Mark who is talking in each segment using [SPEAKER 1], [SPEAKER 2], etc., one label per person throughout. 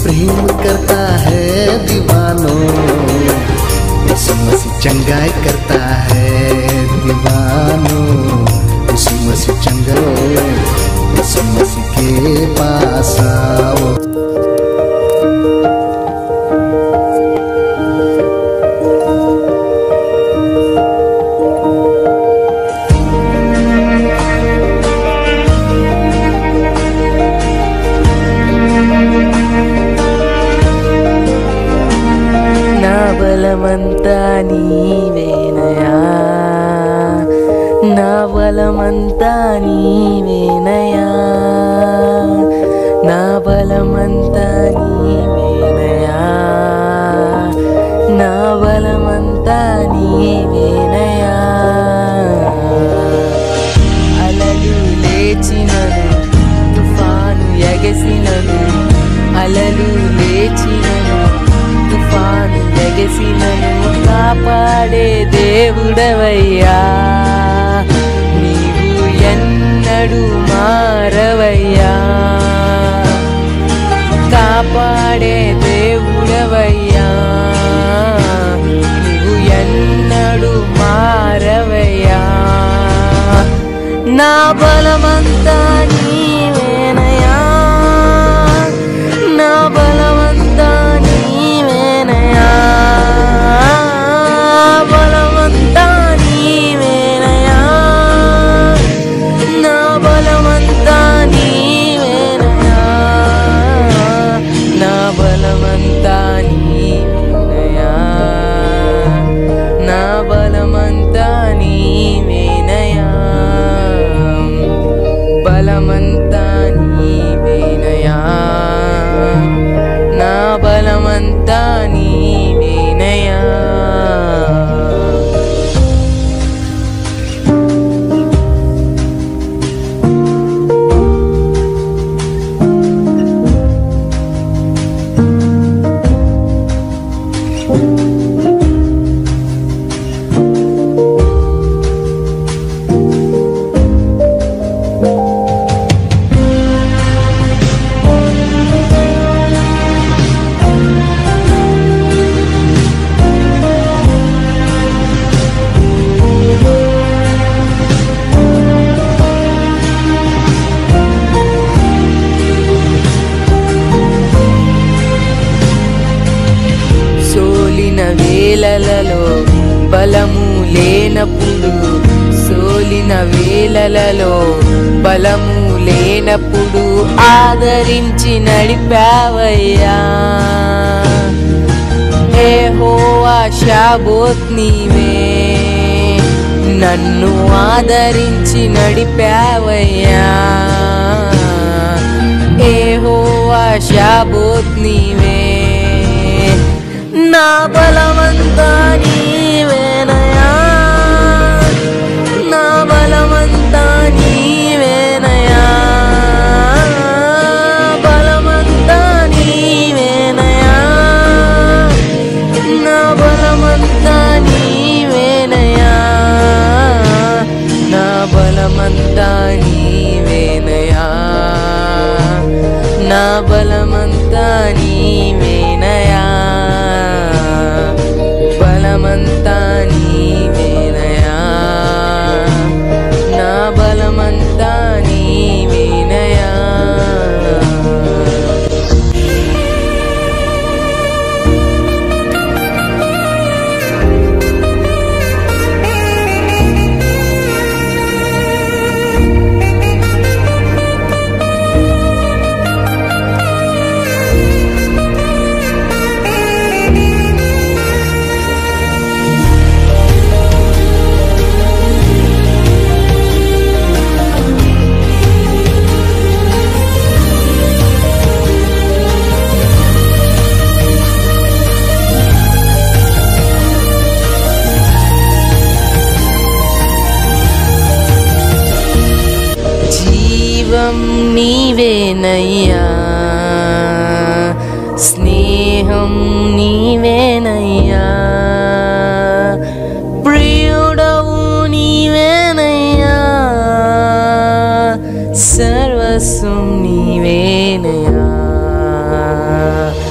[SPEAKER 1] प्रेम करता है दीवानों यीशु मसीह चंगाई करता है दीवानों यीशु मसीह चंगो यीशु मसीह के पास आओ
[SPEAKER 2] నా బలమంతా నీవేనయా నా బలమంతా నీవేనయా నా బలమంతా నీవేనయా నా బలమంతా నీవేనయా అలలు లేచినను తుఫాను ఎగసినను అలలు లేచినను తుఫాను ఎగసినను కాపాడే దేవుడవయ్యా నీవు ఎన్నడు మారవయ్యా కాపాడే దేవుడవయ్యా నీవు ఎన్నడు మారవయ్యా నా బలమంతా నీవేనయా నా బలమంతా నీవేనయా బలమంతా నీవేనయా నా బలమంతా నీవేనయా నా బలమంతా నీవేనయా నా బలమంతా నీవేనయా బలమంతా నీవేనయా నా బలమంతా నీవేనయా సోలిన వేలలలో బలము లేనప్పుడు సోలిన వేలలలో బలము లేనప్పుడు ఆదరించి నడిపావయ్యా ఏ హోవా షాబోత్ నీవే నన్ను ఆదరించి నడిపావయ్యా ఏ హోవా షాబోత్ నీవే నా బలమంతా నీవేనయా నా బలమంతా నీవేనయా బలమంతా నీవేనయా నా బలమంతా నీవేనయా నా బలమంతా నీవేనయా నా బలమంతా నీవేనయా బలమంతా నీవేనయా నా బలమంతా నీవేనయా జీవం నీవేనయ్యా స్నేహం నీవేనయ్యా ప్రియుడవు నీవేనయ్యా సర్వస్వం నీవేనయ్యా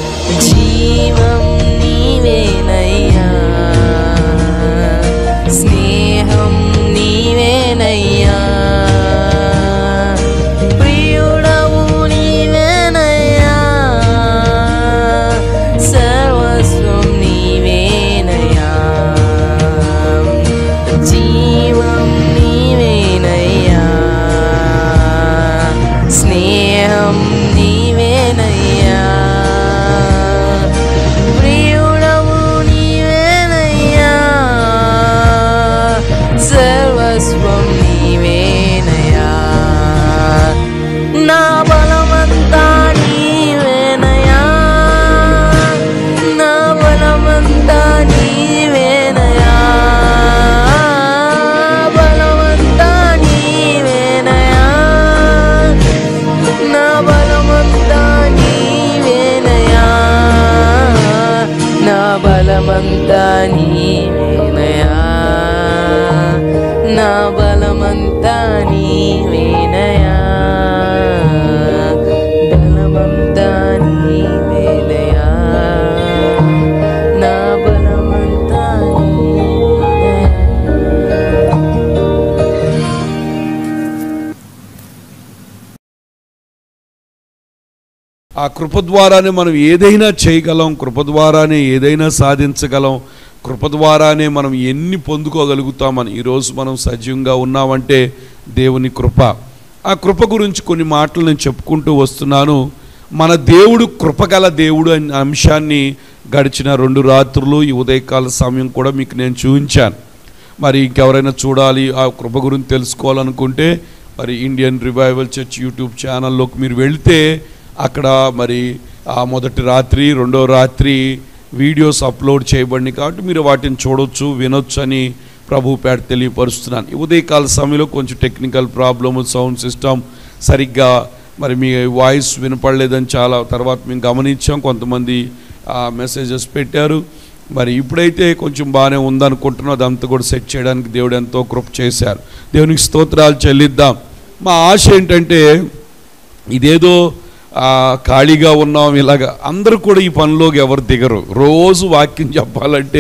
[SPEAKER 2] బలమంతా నీవేనయా బలమంతా నీవేనయా నా బలమంతా నీవేనయా
[SPEAKER 3] ఆ కృప ద్వారానే మనం ఏదైనా చేయగలం కృప ద్వారానే ఏదైనా సాధించగలం కృప ద్వారానే మనం ఎన్ని పొందుకోగలుగుతామని ఈరోజు మనం సజీవంగా ఉన్నామంటే దేవుని కృప ఆ కృప గురించి కొన్ని మాటలు నేను చెప్పుకుంటూ వస్తున్నాను మన దేవుడు కృపగల దేవుడు అనే అంశాన్ని గడిచిన రెండు రాత్రులు ఈ ఉదయకాల సమయం కూడా మీకు నేను చూపించాను మరి ఇంకెవరైనా చూడాలి ఆ కృప గురించి తెలుసుకోవాలనుకుంటే మరి ఇండియన్ రివైవల్ చర్చ్ యూట్యూబ్ ఛానల్లోకి మీరు వెళ్తే అక్కడ మరి ఆ మొదటి రాత్రి రెండో రాత్రి వీడియోస్ అప్లోడ్ చేయబడి కాబట్టి మీరు వాటిని చూడొచ్చు వినొచ్చు అని ప్రభు పేట తెలియపరుస్తున్నాను ఈ ఉదయకాల సమయంలో కొంచెం టెక్నికల్ ప్రాబ్లము సౌండ్ సిస్టమ్ సరిగ్గా మరి మీ వాయిస్ వినపడలేదని చాలా తర్వాత మేము గమనించాం కొంతమంది మెసేజెస్ పెట్టారు మరి ఇప్పుడైతే కొంచెం బాగానే ఉందనుకుంటున్నాం అదంతా కూడా సెట్ చేయడానికి దేవుడు ఎంతో కృప చేశారు దేవునికి స్తోత్రాలు చెల్లిద్దాం మా ఆశ ఏంటంటే ఇదేదో ఆ, ఖాళీగా ఉన్నాం ఇలాగ అందరూ కూడా ఈ పనిలోకి ఎవరు దిగరు రోజు వాక్యం చెప్పాలంటే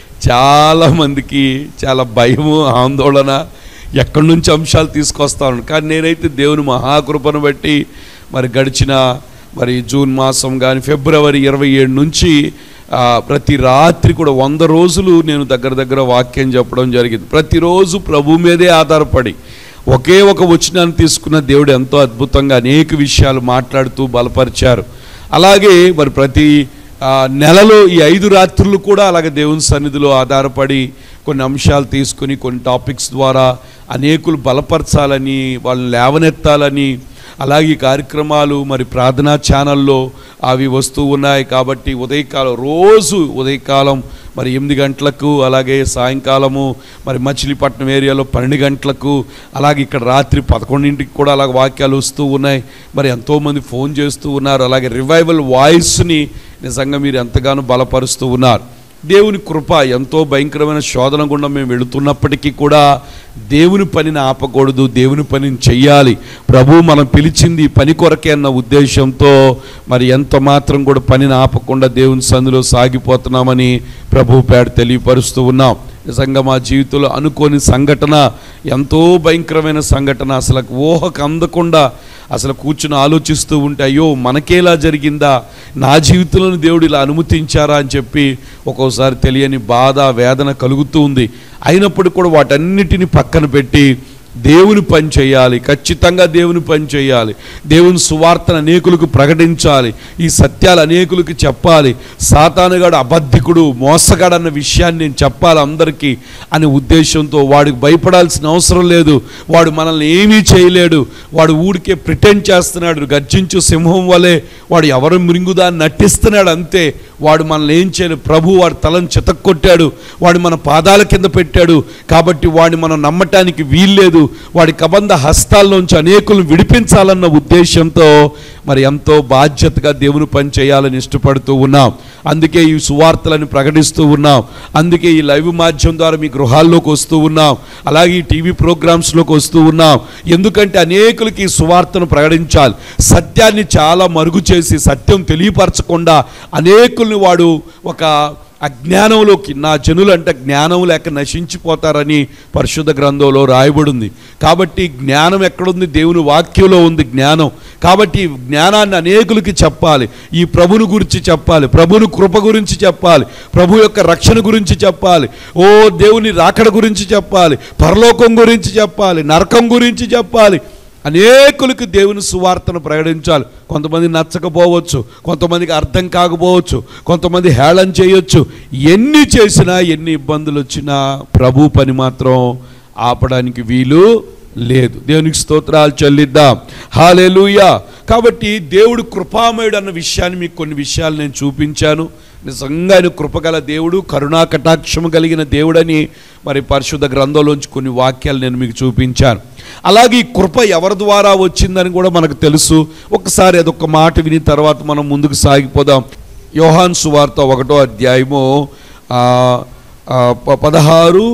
[SPEAKER 3] చాలా మందికి చాలా భయము ఆందోళన ఎక్కడి నుంచి అంశాలు తీసుకొస్తాను కానీ నేనైతే దేవుని మహాకృపను బట్టి మరి గడిచిన మరి జూన్ మాసం కానీ ఫిబ్రవరి ఇరవై ఏడు నుంచి ఆ, ప్రతి రాత్రి కూడా వంద రోజులు నేను దగ్గర దగ్గర వాక్యం చెప్పడం జరిగింది ప్రతిరోజు ప్రభు మీదే ఆధారపడి ఒకే ఒక వచనాన్ని తీసుకున్న దేవుడు ఎంతో అద్భుతంగా అనేక విషయాలు మాట్లాడుతూ బలపరిచారు అలాగే మరి ప్రతి ఆ, నెలలో ఈ ఐదు రాత్రులు కూడా అలాగే దేవుని సన్నిధిలో ఆధారపడి కొన్ని అంశాలు తీసుకుని కొన్ని టాపిక్స్ ద్వారా అనేకులు బలపరచాలని వాళ్ళని లేవనెత్తాలని అలాగే ఈ కార్యక్రమాలు మరి ప్రార్థనా ఛానల్లో అవి వస్తూ ఉన్నాయి కాబట్టి ఉదయకాలం రోజు ఉదయకాలం మరి ఎనిమిది గంటలకు అలాగే సాయంకాలము మరి మచిలీపట్నం ఏరియాలో పన్నెండు గంటలకు అలాగే ఇక్కడ రాత్రి పదకొండింటికి కూడా అలాగ వాక్యాలు వస్తూ ఉన్నాయి మరి ఎంతోమంది ఫోన్ చేస్తూ ఉన్నారు అలాగే రివైవల్ వాయిస్ని నిజంగా మీరు ఎంతగానో బలపరుస్తూ ఉన్నారు దేవుని కృప ఎంతో భయంకరమైన శోధన గుండా మేము వెళుతున్నప్పటికీ కూడా దేవుని పనిని ఆపకూడదు దేవుని పనిని చెయ్యాలి ప్రభు మనం పిలిచింది ఈ పని కొరకే అన్న ఉద్దేశంతో మరి ఎంత మాత్రం కూడా పనిని ఆపకుండా దేవుని సందులో సాగిపోతున్నామని ప్రభు పేడ తెలియపరుస్తూ ఉన్నాం నిజంగా మా జీవితంలో అనుకోని సంఘటన ఎంతో భయంకరమైన సంఘటన అసలు ఊహకు అందకుండా అసలు కూర్చుని ఆలోచిస్తూ ఉంటే అయ్యో మనకేలా జరిగిందా నా జీవితంలో దేవుడు ఇలా అనుమతించారా అని చెప్పి ఒక్కోసారి తెలియని బాధ వేదన కలుగుతూ ఉంది అయినప్పుడు కూడా వాటన్నిటిని పక్కన పెట్టి దేవుని పని చేయాలి ఖచ్చితంగా దేవుని పని చేయాలి దేవుని సువార్తను అనేకులకు ప్రకటించాలి ఈ సత్యాలు అనేకులకు చెప్పాలి సాతానుగాడు అబద్ధికుడు మోసగాడు అన్న విషయాన్ని నేను చెప్పాలి అందరికీ అనే ఉద్దేశంతో వాడికి భయపడాల్సిన అవసరం లేదు వాడు మనల్ని ఏమీ చేయలేడు వాడు ఊడికే ప్రిటెండ్ చేస్తున్నాడు గర్జించు సింహం వలె వాడు ఎవరు మృంగుదా అని నటిస్తున్నాడు అంతే వాడు మనల్ని ఏం చేయలేదు ప్రభు వాడి తలను చితక్కొట్టాడు వాడు మన పాదాల కింద పెట్టాడు కాబట్టి వాడిని మనం నమ్మటానికి వీల్లేదు వాడి కబంధ హస్తాల్లోంచి అనేకులను విడిపించాలన్న ఉద్దేశంతో మరి ఎంతో బాధ్యతగా దేవుని పని చేయాలని ఇష్టపడుతూ ఉన్నాం అందుకే ఈ సువార్తలను ప్రకటిస్తూ ఉన్నాం అందుకే ఈ లైవ్ మాధ్యమం ద్వారా మీ గృహాల్లోకి వస్తూ ఉన్నాం అలాగే ఈ టీవీ ప్రోగ్రామ్స్లోకి వస్తూ ఉన్నాం ఎందుకంటే అనేకులకి ఈ సువార్తను ప్రకటించాలి సత్యాన్ని చాలా మరుగు చేసి సత్యం తెలియపరచకుండా అనేకుల్ని వాడు ఒక అజ్ఞానంలోకి నా జనులు అంటే జ్ఞానం లేక నశించిపోతారని పరిశుద్ధ గ్రంథంలో రాయబడింది కాబట్టి జ్ఞానం ఎక్కడుంది దేవుని వాక్యంలో ఉంది జ్ఞానం కాబట్టి ఈ జ్ఞానాన్ని అనేకులకి చెప్పాలి ఈ ప్రభుని గురించి చెప్పాలి ప్రభుని కృప గురించి చెప్పాలి ప్రభు యొక్క రక్షణ గురించి చెప్పాలి ఓ దేవుని రాకడ గురించి చెప్పాలి పరలోకం గురించి చెప్పాలి నరకం గురించి చెప్పాలి అనేకులకు దేవుని సువార్తను ప్రకటించాలి కొంతమంది నచ్చకపోవచ్చు కొంతమందికి అర్థం కాకపోవచ్చు కొంతమంది హేళన చేయొచ్చు ఎన్ని చేసినా ఎన్ని ఇబ్బందులు వచ్చినా ప్రభు పని మాత్రం ఆపడానికి వీలు లేదు దేవునికి స్తోత్రాలు చెల్లిద్దాం హాలేలుయా కాబట్టి దేవుడు కృపామయుడు అన్న విషయాన్ని మీకు కొన్ని విషయాలు నేను చూపించాను నిజంగా ఆయన కృపగల దేవుడు కరుణా కటాక్షము కలిగిన దేవుడని మరి పరిశుద్ధ గ్రంథంలోంచి కొన్ని వాక్యాలు నేను మీకు చూపించాను అలాగే ఈ కృప ఎవరి ద్వారా వచ్చిందని కూడా మనకు తెలుసు ఒకసారి అదొక మాట విని తర్వాత మనం ముందుకు సాగిపోదాం యోహాన్ సువార్త ఒకటో అధ్యాయము ఆ, ఆ, ప- పదహారు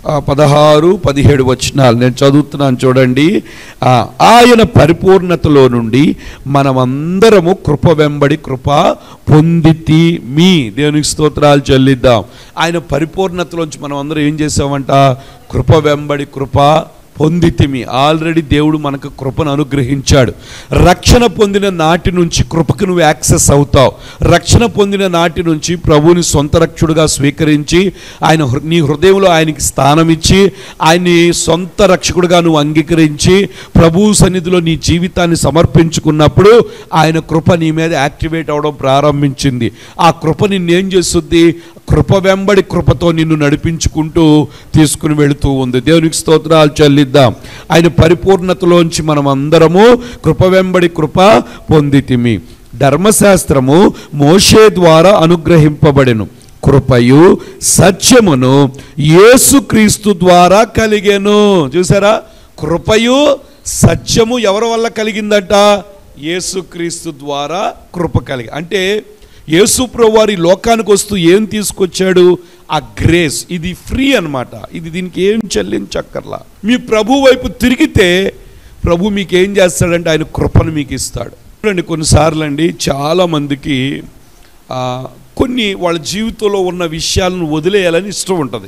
[SPEAKER 3] ఆ, పదహారు పదిహేడు వచనాలు నేను చదువుతున్నాను చూడండి ఆ, ఆయన పరిపూర్ణతలో నుండి మనమందరము కృప వెంబడి కృప పొందితి మీ దేవునికి స్తోత్రాలు చెల్లిద్దాం ఆయన పరిపూర్ణతలోంచి మనం అందరం ఏం చేసామంట కృప వెంబడి కృప పొందితిమి ఆల్రెడీ దేవుడు మనకు కృపను అనుగ్రహించాడు రక్షణ పొందిన నాటి నుంచి కృపకు నువ్వు యాక్సెస్ అవుతావు రక్షణ పొందిన నాటి నుంచి ప్రభువుని సొంత రక్షుడుగా స్వీకరించి ఆయన హృ- నీ హృదయంలో ఆయనకి స్థానం ఇచ్చి ఆయన్ని సొంత రక్షకుడుగా నువ్వు అంగీకరించి ప్రభువు సన్నిధిలో నీ జీవితాన్ని సమర్పించుకున్నప్పుడు ఆయన కృప నీ మీద యాక్టివేట్ అవడం ప్రారంభించింది ఆ కృప నిన్నేం చేస్తుంది కృప వెంబడి కృపతో నిన్ను నడిపించుకుంటూ తీసుకుని వెళుతూ ఉంది దేవునికి స్తోత్రాలు చెల్లిద్దాం ఆయన పరిపూర్ణతలోంచి మనం అందరము కృప వెంబడి కృప పొందితిమి ధర్మశాస్త్రము మోషే ద్వారా అనుగ్రహింపబడెను కృపయు సత్యమును యేసుక్రీస్తు ద్వారా కలిగెను చూసారా కృపయు సత్యము ఎవరి వల్ల కలిగిందట యేసుక్రీస్తు ద్వారా కృప కలిగి అంటే యేసు ప్రభు వారి లోకానికి వస్తూ ఏం తీసుకొచ్చాడు ఆ గ్రేస్ ఇది ఫ్రీ అన్నమాట ఇది దీనికి ఏం చెల్లించక్కర్లా మీ ప్రభు వైపు తిరిగితే ప్రభు మీకు ఏం చేస్తాడంటే ఆయన కృపను మీకు ఇస్తాడు చూడండి కొన్నిసార్లు అండి చాలామందికి ఆ, కొన్ని వాళ్ళ జీవితంలో ఉన్న విషయాలను వదిలేయాలని ఇష్టం ఉంటుంది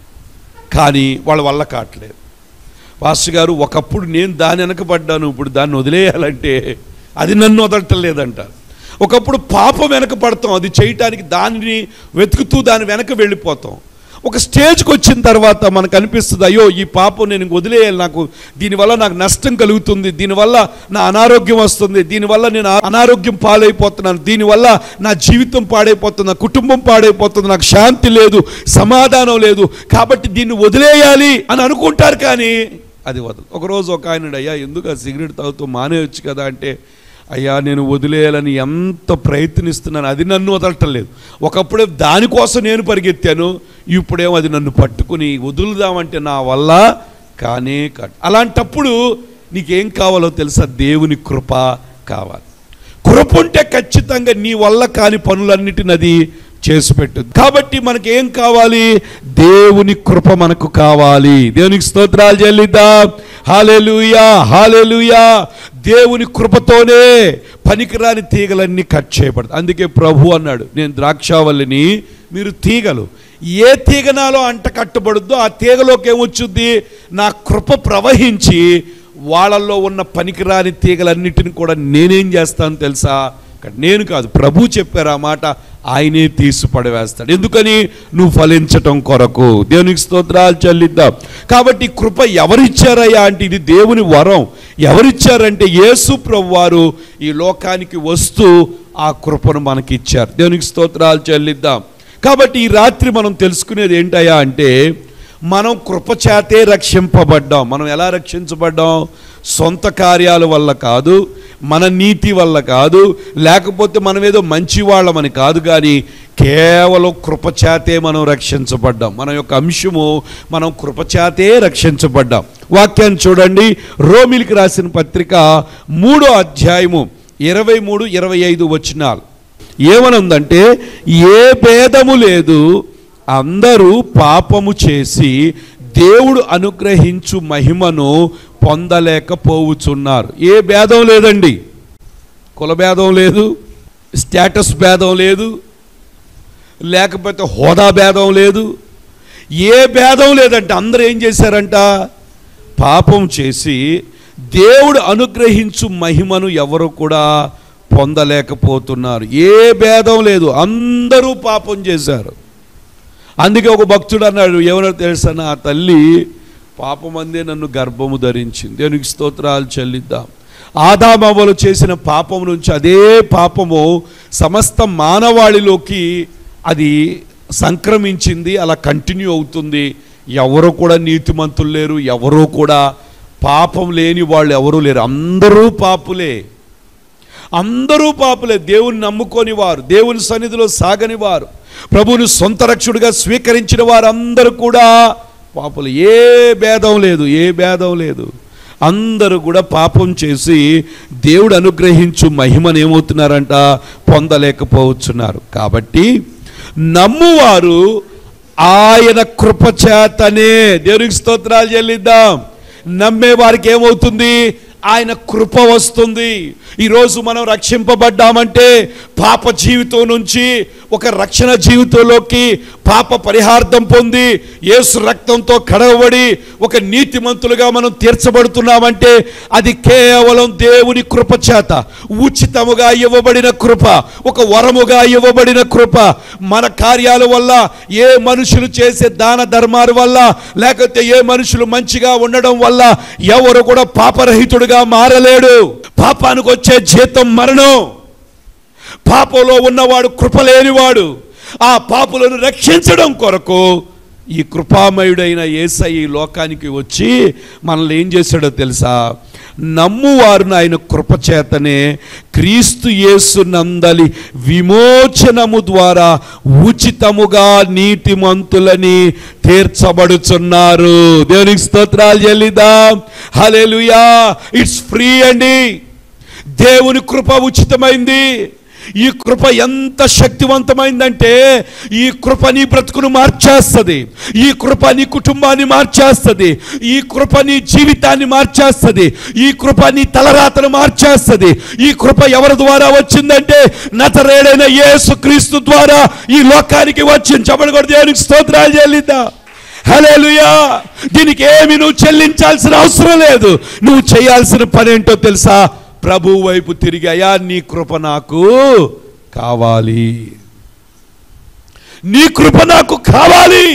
[SPEAKER 3] కానీ వాళ్ళ వల్ల కావట్లేదు పాస్టర్ గారు ఒకప్పుడు నేను దాని వెనకబడ్డాను ఇప్పుడు దాన్ని వదిలేయాలంటే అది నన్ను వదలటం లేదంటారు ఒకప్పుడు పాపం వెనక పడతాం అది చేయటానికి దానిని వెతుకుతూ దాని వెనక వెళ్ళిపోతాం ఒక స్టేజ్కి వచ్చిన తర్వాత మనకు అనిపిస్తుంది అయ్యో ఈ పాపం నేను వదిలేయాలి నాకు దీనివల్ల నాకు నష్టం కలుగుతుంది దీనివల్ల నా అనారోగ్యం వస్తుంది దీనివల్ల నేను అనారోగ్యం పాలైపోతున్నాను దీనివల్ల నా జీవితం పాడైపోతుంది నా కుటుంబం పాడైపోతుంది నాకు శాంతి లేదు సమాధానం లేదు కాబట్టి దీన్ని వదిలేయాలి అని అనుకుంటారు కానీ అది వదలు ఒకరోజు ఒక ఆయన అయ్యా ఎందుకు ఆ సిగరెట్ తాగుతూ మానేయొచ్చు కదా అంటే అయ్యా నేను వదిలేయాలని ఎంత ప్రయత్నిస్తున్నాను అది నన్ను వదలటం లేదు ఒకప్పుడే దానికోసం నేను పరిగెత్తాను ఇప్పుడేమో అది నన్ను పట్టుకుని వదులుదామంటే నా వల్ల కానే కాదు అలాంటప్పుడు నీకేం కావాలో తెలుసా దేవుని కృప కావాలి కృప ఉంటే ఖచ్చితంగా నీ వల్ల కాని పనులన్నిటిని అది చేసి పెట్టుద్ది కాబట్టి మనకి ఏం కావాలి దేవుని కృప మనకు కావాలి దేవునికి స్తోత్రాలు చెల్లిద్దాం హాలెలుయా హాలెలుయా దేవుని కృపతోనే పనికిరాని తీగలన్నీ కట్ చేయబడతాయి అందుకే ప్రభు అన్నాడు నేను ద్రాక్షావల్లిని మీరు తీగలు ఏ తీగ నాలో అంట కట్టబడుద్దో ఆ తీగలోకి ఏమొచ్చుద్ది నా కృప ప్రవహించి వాళ్ళల్లో ఉన్న పనికిరాని తీగలన్నిటిని కూడా నేనేం చేస్తాను తెలుసా కానీ నేను కాదు ప్రభు చెప్పారు ఆ మాట ఆయనే తీసి పడవేస్తాడు ఎందుకని నువ్వు ఫలించటం కొరకు దేవునికి స్తోత్రాలు చెల్లిద్దాం కాబట్టి కృప ఎవరిచ్చారయ్యా అంటే ఇది దేవుని వరం ఎవరిచ్చారంటే యేసు ప్రభు వారు ఈ లోకానికి వస్తూ ఆ కృపను మనకి ఇచ్చారు దేవునికి స్తోత్రాలు చెల్లిద్దాం కాబట్టి ఈ రాత్రి మనం తెలుసుకునేది ఏంటయ్యా అంటే మనం కృపచేతే రక్షింపబడ్డాం మనం ఎలా రక్షించబడ్డాం సొంత కార్యాల వల్ల కాదు మన నీతి వల్ల కాదు లేకపోతే మనం ఏదో మంచి వాళ్ళమని కాదు కానీ కేవలం కృపచేతే మనం రక్షించబడ్డాం మన యొక్క అంశము మనం కృపచేతే రక్షించబడ్డాం వాక్యాన్ని చూడండి రోమిలికి రాసిన పత్రిక మూడో అధ్యాయము ఇరవై మూడు ఇరవై ఐదు వచనాలు ఏమనుందంటే ఏ భేదము లేదు అందరూ పాపము చేసి దేవుడు అనుగ్రహించు మహిమను పొందలేకపోవుచున్నారు ఏ భేదం లేదండి కుల భేదం లేదు స్టేటస్ భేదం లేదు లేకపోతే హోదా భేదం లేదు ఏ భేదం లేదంటే అందరూ ఏం చేశారంట పాపం చేసి దేవుడు అనుగ్రహించు మహిమను ఎవరు కూడా పొందలేకపోతున్నారు ఏ భేదం లేదు అందరూ పాపం చేశారు అందుకే ఒక భక్తుడు అన్నాడు ఏమన్నా తెలుసా నా తల్లి పాపమందే నన్ను గర్భము ధరించింది దేవునికి స్తోత్రాలు చెల్లిద్దాం ఆదామవలు చేసిన పాపం నుంచి అదే పాపము సమస్త మానవాళిలోకి అది సంక్రమించింది అలా కంటిన్యూ అవుతుంది ఎవరు కూడా నీతిమంతులు లేరు ఎవరు కూడా పాపం లేని వాళ్ళు ఎవరూ లేరు అందరూ పాపులే అందరూ పాపులే దేవుని నమ్ముకొని వారు దేవుని సన్నిధిలో సాగని వారు ప్రభువుని సొంత రక్షుడిగా స్వీకరించిన వారందరూ కూడా పాపులు ఏ భేదం లేదు ఏ భేదం లేదు అందరూ కూడా పాపం చేసి దేవుడు అనుగ్రహించు మహిమను ఏమవుతున్నారంట పొందలేకపోతున్నారు కాబట్టి నమ్మువారు ఆయన కృప చేతనే దేవునికి స్తోత్రాలు చెల్లిద్దాం నమ్మే వారికి ఏమవుతుంది ఆయన కృప వస్తుంది ఈరోజు మనం రక్షింపబడ్డామంటే పాప జీవితం నుంచి ఒక రక్షణ జీవితంలోకి పాప పరిహార్థం పొంది యేసు రక్తంతో కడవబడి ఒక నీతిమంతులుగా మనం తీర్చబడుతున్నామంటే అది కేవలం దేవుని కృప చేత ఉచితముగా ఇవ్వబడిన కృప ఒక వరముగా ఇవ్వబడిన కృప మన కార్యాల వల్ల ఏ మనుషులు చేసే దాన ధర్మాల వల్ల లేకపోతే ఏ మనుషులు మంచిగా ఉండడం వల్ల ఎవరు కూడా పాపరహితుడుగా మారలేడు పాపానికి వచ్చే జీతం మరణం పాపంలో ఉన్నవాడు కృప లేనివాడు ఆ పాపులను రక్షించడం కొరకు ఈ కృపామయుడైన యేసై ఈ లోకానికి వచ్చి మనల్ని ఏం చేశాడో తెలుసా నమ్మువారిని ఆయన కృపచేతనే క్రీస్తు యేసు నందలి విమోచనము ద్వారా ఉచితముగా నీతిమంతులని తీర్చబడుచున్నారు దేవునికి స్తోత్రాలు చెల్లిద్దాం హల్లెలూయా ఇట్స్ ఫ్రీ అండి దేవుని కృప ఉచితమైంది ఈ కృప ఎంత శక్తివంతమైందంటే ఈ కృప నీ బ్రతుకును మార్చేస్తుంది ఈ కృప నీ కుటుంబాన్ని మార్చేస్తుంది ఈ కృప నీ జీవితాన్ని మార్చేస్తుంది ఈ కృప నీ తలరాతను మార్చేస్తుంది ఈ కృప ఎవరి ద్వారా వచ్చిందంటే నతరేడైన యేసు క్రీస్తు ద్వారా ఈ లోకానికి వచ్చింది చెప్పండి కూడా దేవునికి స్తోత్రాలు చెల్లిద్దా హలేలుయా దీనికి ఏమి నువ్వు చెల్లించాల్సిన అవసరం లేదు నువ్వు చేయాల్సిన పని ఏంటో తెలుసా ప్రభు వైపు తిరిగి అయా నీ కృప నాకు కావాలి నీ కృప నాకు కావాలి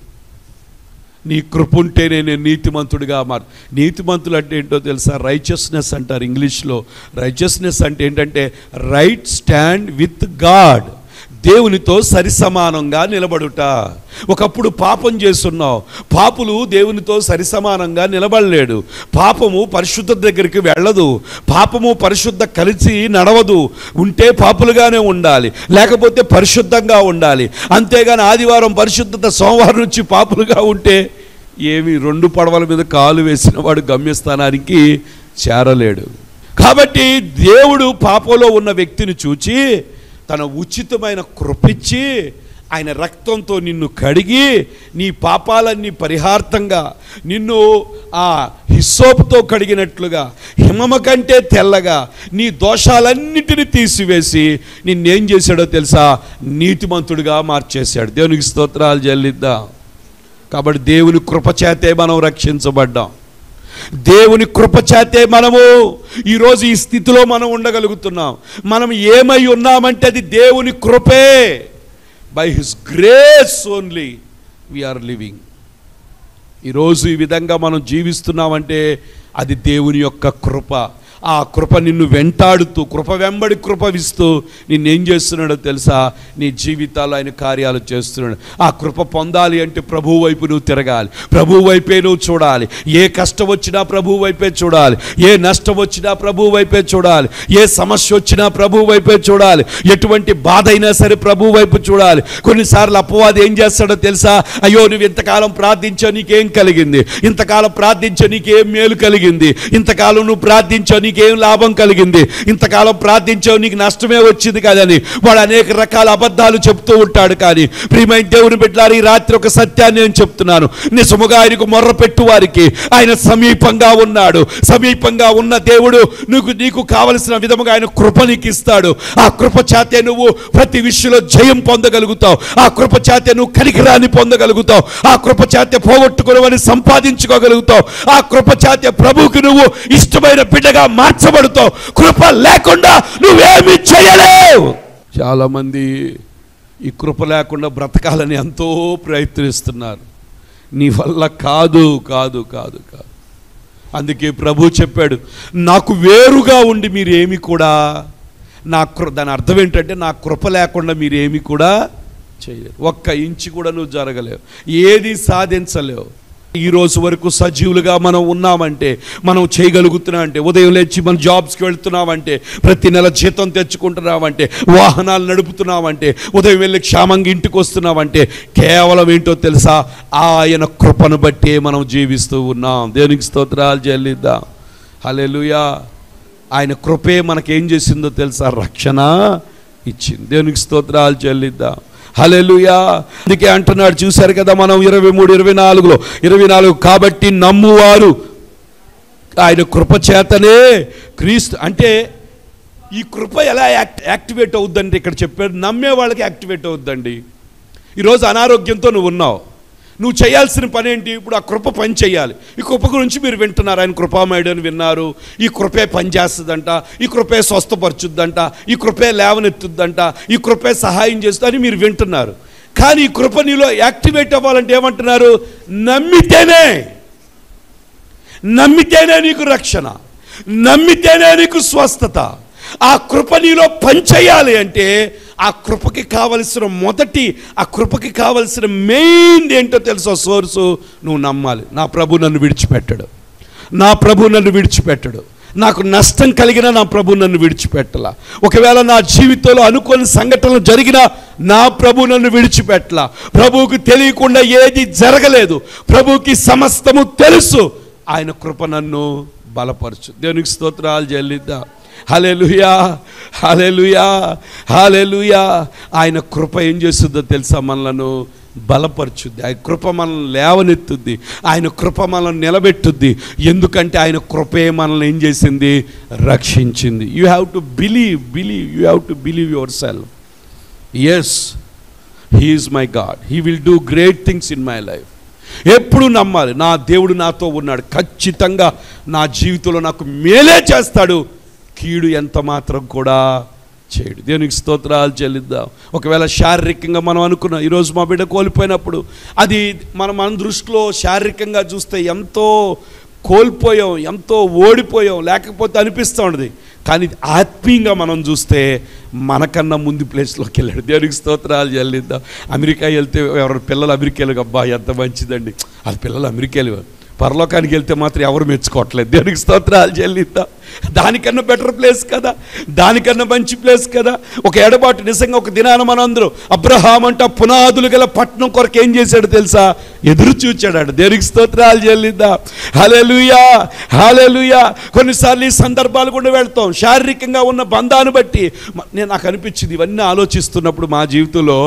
[SPEAKER 3] నీ కృప ఉంటేనే నేను నీతిమంతుడిగా మారు నీతిమంతులు అంటే ఏంటో తెలుసా రైచస్నెస్ అంటారు ఇంగ్లీష్లో రైచస్నెస్ అంటే ఏంటంటే రైట్ స్టాండ్ విత్ గాడ్ దేవునితో సరిసమానంగా నిలబడుట ఒకప్పుడు పాపం చేస్తున్నావు పాపులు దేవునితో సరిసమానంగా నిలబడలేడు పాపము పరిశుద్ధ దగ్గరికి వెళ్ళదు పాపము పరిశుద్ధ కలిసి నడవదు ఉంటే పాపులుగానే ఉండాలి లేకపోతే పరిశుద్ధంగా ఉండాలి అంతేగాని ఆదివారం పరిశుద్ధత సోమవారం నుంచి పాపులుగా ఉంటే ఏమి రెండు పడవల మీద కాలు వేసిన వాడు గమ్యస్థానానికి చేరలేడు కాబట్టి దేవుడు పాపంలో ఉన్న వ్యక్తిని చూచి తన ఉచితమైన కృపిచ్చి ఆయన రక్తంతో నిన్ను కడిగి నీ పాపాలన్నీ పరిహార్థంగా నిన్ను ఆ హిస్సోపుతో కడిగినట్లుగా హిమమ కంటే తెల్లగా నీ దోషాలన్నిటిని తీసివేసి నిన్నేం చేశాడో తెలుసా నీతిమంతుడిగా మార్చేశాడు దేవునికి స్తోత్రాలు చెల్లిద్దాం కాబట్టి దేవుని కృపచేతే మనం రక్షించబడ్డాం దేవుని కృపచేతే మనము ఈరోజు ఈ స్థితిలో మనం ఉండగలుగుతున్నాం మనం ఏమై ఉన్నామంటే అది దేవుని కృపే by his grace only we are living ఈరోజు ఈ విధంగా మనం జీవిస్తున్నామంటే అది దేవుని యొక్క కృప ఆ కృప నిన్ను వెంటాడుతూ కృప వెంబడి కృపవిస్తూ నిన్నేం చేస్తున్నాడో తెలుసా నీ జీవితాల్లో ఆయన కార్యాలు చేస్తున్నాడు ఆ కృప పొందాలి అంటే ప్రభు వైపు నువ్వు తిరగాలి ప్రభు వైపే నువ్వు చూడాలి ఏ కష్టం వచ్చినా ప్రభు వైపే చూడాలి ఏ నష్టం వచ్చినా ప్రభు వైపే చూడాలి ఏ సమస్య వచ్చినా ప్రభు వైపే చూడాలి ఎటువంటి బాధ అయినా సరే ప్రభు వైపు చూడాలి కొన్నిసార్లు అపవాది ఏం చేస్తాడో తెలుసా అయ్యో నువ్వు ఇంతకాలం ప్రార్థించా నీకేం కలిగింది ఇంతకాలం ప్రార్థించా నీకేం మేలు కలిగింది ఇంతకాలం నువ్వు ప్రార్థించావు నీకేం లాభం కలిగింది ఇంతకాలం ప్రార్థించావు నీకు నష్టమే వచ్చింది కదని వాడు అనేక రకాల అబద్ధాలు చెప్తూ ఉంటాడు కానీ ప్రియమైన దేవుని బిడ్డలారు ఈ రాత్రి ఒక సత్యాన్ని నేను చెప్తున్నాను నిజముగా ఆయనకు మొర్ర పెట్టు వారికి ఆయన సమీపంగా ఉన్నాడు సమీపంగా ఉన్న దేవుడు నీకు నీకు కావలసిన విధముగా ఆయన కృప నీకు ఇస్తాడు ఆ కృప చేతే నువ్వు ప్రతి విషయంలో జయం పొందగలుగుతావు ఆ కృప చేతే నువ్వు కనికరాన్ని పొందగలుగుతావు ఆ కృప చేతే పోగొట్టుకున్నవని సంపాదించుకోగలుగుతావు ఆ కృప చేతే ప్రభువుకి నువ్వు ఇష్టమైన బిడ్డగా మార్చబడుతావు కృప లేకుండా నువ్వేమి చేయలేవు చాలా మంది ఈ కృప లేకుండా బ్రతకాలని ఎంతో ప్రయత్నిస్తున్నారు నీ వల్ల కాదు కాదు కాదు కాదు అందుకే ప్రభు చెప్పాడు నాకు వేరుగా ఉండి మీరేమి కూడా నా కృ దాని అర్థం ఏంటంటే నా కృప లేకుండా మీరేమి కూడా చేయలేరు ఒక్క ఇంచు కూడా నువ్వు జరగలేవు ఏది సాధించలేవు ఈ రోజు వరకు సజీవులుగా మనం ఉన్నామంటే మనం చేయగలుగుతున్నాం అంటే ఉదయం లేచి మనం జాబ్స్కి వెళ్తున్నామంటే ప్రతి నెల జీతం తెచ్చుకుంటున్నామంటే వాహనాలు నడుపుతున్నామంటే ఉదయం వెళ్ళి క్షేమంగా ఇంటికి వస్తున్నామంటే కేవలం ఏంటో తెలుసా ఆయన కృపను బట్టే మనం జీవిస్తూ ఉన్నాం దేవునికి స్తోత్రాలు చెల్లిద్దాం హల్లెలూయా ఆయన కృపే మనకేం చేసిందో తెలుసా రక్షణ ఇచ్చింది దేవునికి స్తోత్రాలు చెల్లిద్దాం హలెలుయా అందుకే అంటున్నాడు చూశారు కదా మనం ఇరవై మూడు ఇరవై నాలుగులో ఇరవై నాలుగు కాబట్టి నమ్మువారు ఆయన కృప చేతనే క్రీస్తు అంటే ఈ కృప ఎలా యాక్ట్ యాక్టివేట్ అవుద్దండి ఇక్కడ చెప్పాడు నమ్మే వాళ్ళకి యాక్టివేట్ అవుద్దండి ఈరోజు అనారోగ్యంతో నువ్వు ఉన్నావు నువ్వు చేయాల్సిన పని ఏంటి ఇప్పుడు ఆ కృప పని చేయాలి ఈ కృప గురించి మీరు వింటున్నారు ఆయన కృపామయుడు అని విన్నారు ఈ కృపే పని చేస్తుందంట ఈ కృపే స్వస్థపరచుద్దంట ఈ కృపే లేవనెత్తుద్దంట ఈ కృపే సహాయం చేస్తుందని మీరు వింటున్నారు కానీ ఈ కృప నీలో యాక్టివేట్ అవ్వాలంటే ఏమంటున్నారు నమ్మితేనే నమ్మితేనే నీకు రక్షణ నమ్మితేనే నీకు స్వస్థత ఆ కృప నీలో పనిచేయాలి అంటే ఆ కృపకి కావలసిన మొదటి ఆ కృపకి కావలసిన మెయిన్ ఏంటో తెలుసో సోర్సు నువ్వు నమ్మాలి నా ప్రభు నన్ను విడిచిపెట్టడు నా ప్రభు నన్ను విడిచిపెట్టడు నాకు నష్టం కలిగినా నా ప్రభు నన్ను విడిచిపెట్టలా ఒకవేళ నా జీవితంలో అనుకోని సంఘటనలు జరిగినా నా ప్రభు నన్ను విడిచిపెట్టలా ప్రభువుకి తెలియకుండా ఏది జరగలేదు ప్రభువుకి సమస్తము తెలుసు ఆయన కృప నన్ను బలపరచు దేవునికి స్తోత్రాలు చెల్లిద్దాం హలెలుయా హలెలుయా హలెలుయా ఆయన కృప ఏం చేస్తుందో తెలుసా మనలను బలపరుచుద్ది ఆయన కృప మనల్ని లేవనెత్తుద్ది ఆయన కృప మనల్ని నిలబెట్టుద్ది ఎందుకంటే ఆయన కృపే మనల్ని ఏం చేసింది రక్షించింది you have to believe believe you have to believe yourself yes he is my God he will do great things in my life ఎప్పుడు నమ్మాలి నా దేవుడు నాతో ఉన్నాడు ఖచ్చితంగా నా జీవితంలో నాకు మేలే చేస్తాడు కీడు ఎంత మాత్రం కూడా చేయడు దేవునికి స్తోత్రాలు చెల్లిద్దాం ఒకవేళ శారీరకంగా మనం అనుకున్నాం ఈరోజు మా బిడ్డ కోల్పోయినప్పుడు అది మనం మన దృష్టిలో శారీరకంగా చూస్తే ఎంతో కోల్పోయాం ఎంతో ఓడిపోయాం లేకపోతే అనిపిస్తూ ఉండదు కానీ ఆత్మీయంగా మనం చూస్తే మనకన్నా ముందు ప్లేస్లోకి వెళ్ళాడు దేవునికి స్తోత్రాలు చెల్లిద్దాం అమెరికా వెళ్తే ఎవరు పిల్లలు అమెరికా వెళ్ళి అబ్బా ఎంత మంచిదండి అది పిల్లలు అమెరికా వెళ్ళి పరలోకానికి వెళ్తే మాత్రం ఎవరు మెచ్చుకోవట్లేదు దేవునికి స్తోత్రాలు చెల్లిద్దాం దానికన్నా బెటర్ ప్లేస్ కదా దానికన్నా మంచి ప్లేస్ కదా ఒక ఎడబాటు నిజంగా ఒక దినాన మనందరం అబ్రహాం అంట పునాదులు గల పట్నం కొరకు ఏం చేశాడు తెలుసా ఎదురు చూచాడు దేవునికి స్తోత్రాలు చెల్లిద్దాం హలెలుయా హలెలుయా కొన్నిసార్లు ఈ సందర్భాలు కూడా వెళ్తాం శారీరకంగా ఉన్న బంధాన్ని బట్టి మ- నేను నాకు అనిపించింది ఇవన్నీ ఆలోచిస్తున్నప్పుడు మా జీవితంలో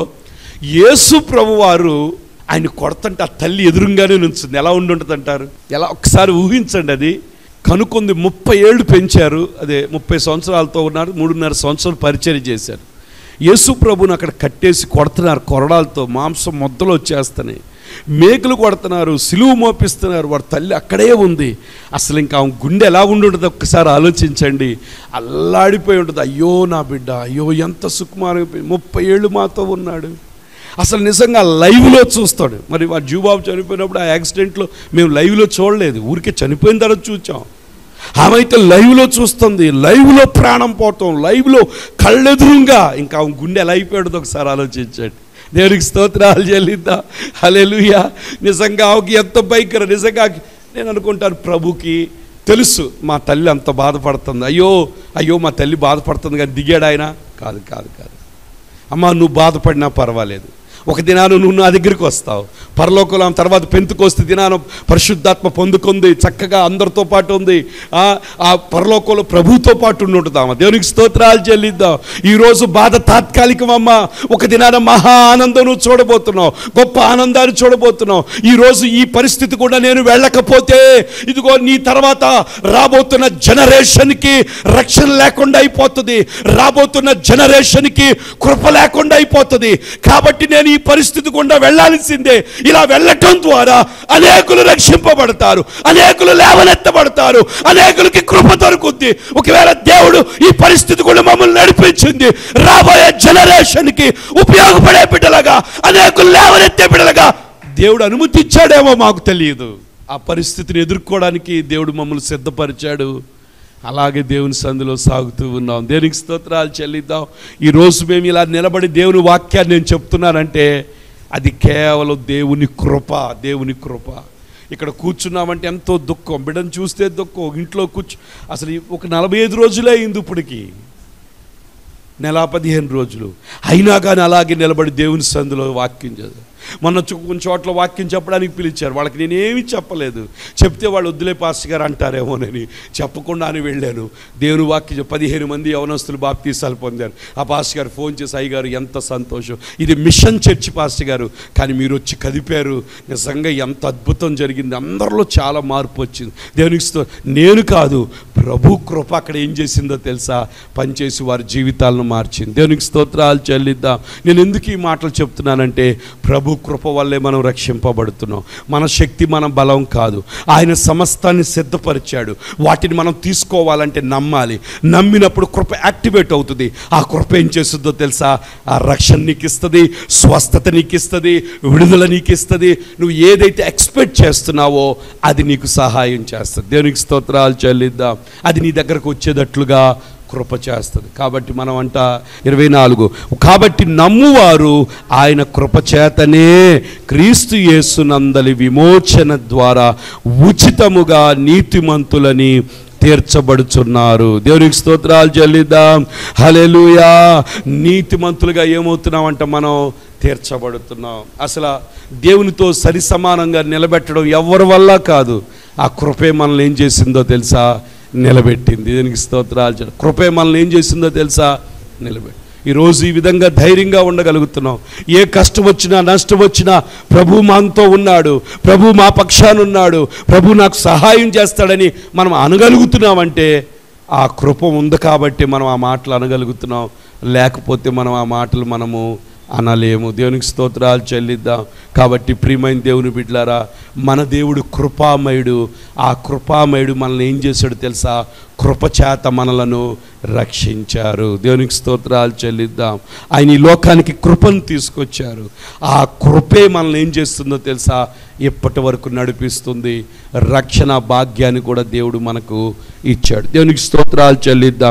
[SPEAKER 3] యేసు ప్రభువారు ఆయన కొడతంటే ఆ తల్లి ఎదురుగానే నుంచింది ఎలా ఉండుంటుంది అంటారు ఎలా ఒకసారి ఊహించండి అది కనుక్కుంది ముప్పై ఏళ్ళు పెంచారు అదే ముప్పై సంవత్సరాలతో ఉన్నారు మూడున్నర సంవత్సరాలు పరిచయం చేశారు యేసు ప్రభుని అక్కడ కట్టేసి కొడుతున్నారు కొరడాలతో మాంసం మొద్దలు వచ్చేస్తున్నాయి మేకులు కొడుతున్నారు సిలువు మోపిస్తున్నారు వాడి తల్లి అక్కడే ఉంది అసలు ఇంకా ఆమె గుండె ఎలా ఉండి ఉంటుంది ఒక్కసారి ఆలోచించండి అల్లాడిపోయి ఉంటుంది అయ్యో నా బిడ్డ అయ్యో ఎంత సుకుమారం ముప్పై ఏళ్ళు మాతో ఉన్నాడు అసలు నిజంగా లైవ్లో చూస్తాడు మరి ఆ జూబాబు చనిపోయినప్పుడు ఆ యాక్సిడెంట్లో మేము లైవ్లో చూడలేదు ఊరికే చనిపోయిన తర్వాత చూచాం ఆమె అయితే లైవ్లో చూస్తుంది లైవ్లో ప్రాణం పోవటం లైవ్లో కళ్ళెదురుగా ఇంకా ఆమె గుండె ఎలా అయిపోయాడు ఒకసారి ఆలోచించండి దేవునికి స్తోత్రాలు చెల్లిద్దా హల్లెలూయా నిజంగా ఆమెకి ఎంత భయంకర నిజంగా నేను అనుకుంటాను ప్రభుకి తెలుసు మా తల్లి అంత బాధపడుతుంది అయ్యో అయ్యో మా తల్లి బాధపడుతుంది కానీ దిగాడు ఆయన కాదు కాదు కాదు అమ్మా నువ్వు బాధపడినా పర్వాలేదు ఒక దినాను నువ్వు నా దగ్గరికి వస్తావు పరలోకంలో ఆమె తర్వాత పెంతుకొస్తే దినాను పరిశుద్ధాత్మ పొందుకుంది చక్కగా అందరితో పాటు ఉంది ఆ ఆ పరలోకంలో ప్రభుతో పాటు ఉండుంటుందామా దేవునికి స్తోత్రాలు చెల్లిద్దాం ఈరోజు బాధ తాత్కాలికమమ్మా ఒక దినాన మహా ఆనందం నువ్వు చూడబోతున్నావు గొప్ప ఆనందాన్ని చూడబోతున్నావు ఈరోజు ఈ పరిస్థితి కూడా నేను వెళ్ళకపోతే ఇదిగో నీ తర్వాత రాబోతున్న జనరేషన్కి రక్షణ లేకుండా అయిపోతుంది రాబోతున్న జనరేషన్కి కృప లేకుండా అయిపోతుంది కాబట్టి నేను ఈ పరిస్థితి గుండా వెళ్ళాల్సిందే ఇలా వెళ్ళటం ద్వారా అనేకులు రక్షింపబడతారు అనేకులు లేవనెత్తబడతారు అనేకులకి కృప దొరుకుద్ది ఒకవేళ దేవుడు ఈ పరిస్థితి కూడా మమ్మల్ని నడిపించింది రాబోయే జనరేషన్కి ఉపయోగపడే బిడ్డలుగా అనేకులు లేవనెత్తే బిడ్డలుగా దేవుడు అనుమతిచ్చాడేమో మాకు తెలియదు ఆ పరిస్థితిని ఎదుర్కోవడానికి దేవుడు మమ్మల్ని సిద్ధపరిచాడు అలాగే దేవుని సందులో సాగుతూ ఉన్నాం దేవునికి స్తోత్రాలు చెల్లిద్దాం ఈరోజు మేము ఇలా నిలబడి దేవుని వాక్యాన్ని నేను చెప్తున్నానంటే అది కేవలం దేవుని కృప దేవుని కృప ఇక్కడ కూర్చున్నామంటే ఎంతో దుఃఖం బిడ్డను చూస్తే దుఃఖం ఇంట్లో కూర్చు అసలు ఈ ఒక నలభై ఐదు రోజులే అయింది ఇప్పటికి నెల పదిహేను రోజులు అయినా కానీ అలాగే నిలబడి దేవుని సందులో వాక్యం చదువు మొన్న చు- కొన్ని చోట్ల వాక్యం చెప్పడానికి పిలిచారు వాళ్ళకి నేనేమి చెప్పలేదు చెప్తే వాళ్ళు వద్దులే పాస్టర్ గారు అంటారేమోనని చెప్పకుండానే వెళ్ళాను దేవుని వాక్యం చెప్- పదిహేను మంది యవనస్తులు బాప్తీసాలు పొందారు ఆ పాస్టర్ గారు ఫోన్ చేసి అయ్య గారు ఎంత సంతోషం ఇది మిషన్ చర్చ్ పాస్టర్ గారు కానీ మీరు వచ్చి కదిపారు నిజంగా ఎంత అద్భుతం జరిగింది అందరిలో చాలా మార్పు వచ్చింది దేవునికి sto- నేను కాదు ప్రభు కృప అక్కడ ఏం చేసిందో తెలుసా పనిచేసి వారి జీవితాలను మార్చింది దేవునికి స్తోత్రాలు చెల్లిద్దాం నేను ఎందుకు ఈ మాటలు చెప్తున్నానంటే ప్రభు కృప వల్లే మనం రక్షింపబడుతున్నాం మన శక్తి మన బలం కాదు ఆయన సమస్తాన్ని సిద్ధపరిచాడు వాటిని మనం తీసుకోవాలంటే నమ్మాలి నమ్మినప్పుడు కృప యాక్టివేట్ అవుతుంది ఆ కృప ఏం చేస్తుందో తెలుసా ఆ రక్షణ నీకు ఇస్తుంది స్వస్థత నీకు ఇస్తుంది విడుదల నీకు ఇస్తుంది నువ్వు ఏదైతే ఎక్స్పెక్ట్ చేస్తున్నావో అది నీకు సహాయం చేస్తుంది దేవునికి స్తోత్రాలు చెల్లిద్దాం అది నీ దగ్గరకు వచ్చేటట్లుగా కృప చేస్తుంది కాబట్టి మనం అంట ఇరవై నాలుగు కాబట్టి నమ్మువారు ఆయన కృప చేతనే క్రీస్తు యేసునందలి విమోచన ద్వారా ఉచితముగా నీతిమంతులని తీర్చబడుచున్నారు దేవునికి స్తోత్రాలు చెల్లిద్దాం హలెలుయా నీతిమంతులుగా ఏమవుతున్నామంట మనం తీర్చబడుతున్నాం అసలు దేవునితో సరి సమానంగా నిలబెట్టడం ఎవరి వల్ల కాదు ఆ కృపే మనల్ని ఏం చేసిందో తెలుసా నిలబెట్టింది దీనికి స్తోత్రాలు చెల్లి- కృపే మనల్ని ఏం చేసిందో తెలుసా నిలబెట్టి ఈరోజు ఈ విధంగా ధైర్యంగా ఉండగలుగుతున్నాం ఏ కష్టం వచ్చినా నష్టం వచ్చినా ప్రభు మనతో ఉన్నాడు ప్రభు మా పక్షాన ఉన్నాడు ప్రభు నాకు సహాయం చేస్తాడని మనం అనగలుగుతున్నామంటే ఆ కృప ఉంది కాబట్టి మనం ఆ మాటలు అనగలుగుతున్నాం లేకపోతే మనం ఆ మాటలు మనము అనలేము దేవునికి స్తోత్రాలు చెల్లిద్దాం కాబట్టి ప్రియమైన దేవుని బిడ్డలారా మన దేవుడు కృపామయుడు ఆ కృపామయుడు మనల్ని ఏం చేశాడు తెలుసా కృపచేత మనలను రక్షించారు దేవునికి స్తోత్రాలు చెల్లిద్దాం ఆయన ఈ లోకానికి కృపను తీసుకొచ్చారు ఆ కృపే మనల్ని ఏం చేస్తుందో తెలుసా ఇప్పటి వరకు నడిపిస్తుంది రక్షణ భాగ్యాన్ని కూడా దేవుడు మనకు ఇచ్చాడు దేవునికి స్తోత్రాలు చెల్లిద్దాం